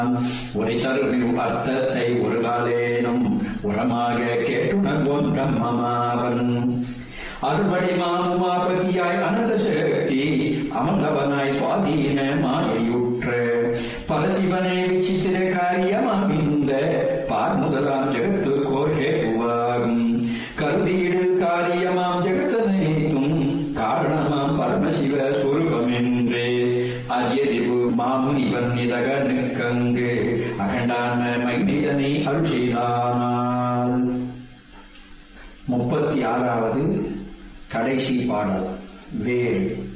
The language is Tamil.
உரை தருவின் அர்த்தத்தை ஒரு காலேனும் உரமாக கேட்டுணர்வோன் பிரம்மமாவன் அருள்வடி மாமுமாபதியாய் அனந்த சக்தி அமர்ந்தவனாய் சுவாதீன மாயையுற்ற பரசிவனே விசித்திர காரியமாம் இந்த பார் முதலாம் ஜெகத்துக்கோர் ஹேதுவாகும் கருதியிடு காரியமாம் ஜெகத்தனைத்தும் காரணமாம் பரமசிவ சொரூபமென்றே அரியறிவு மாமுனிவன் இதக நிற்கங்கு அகண்டான மைனிதனை அருள்செய்தானால் முப்பத்தி ஆறாவது கடைசி பாடல் வேல்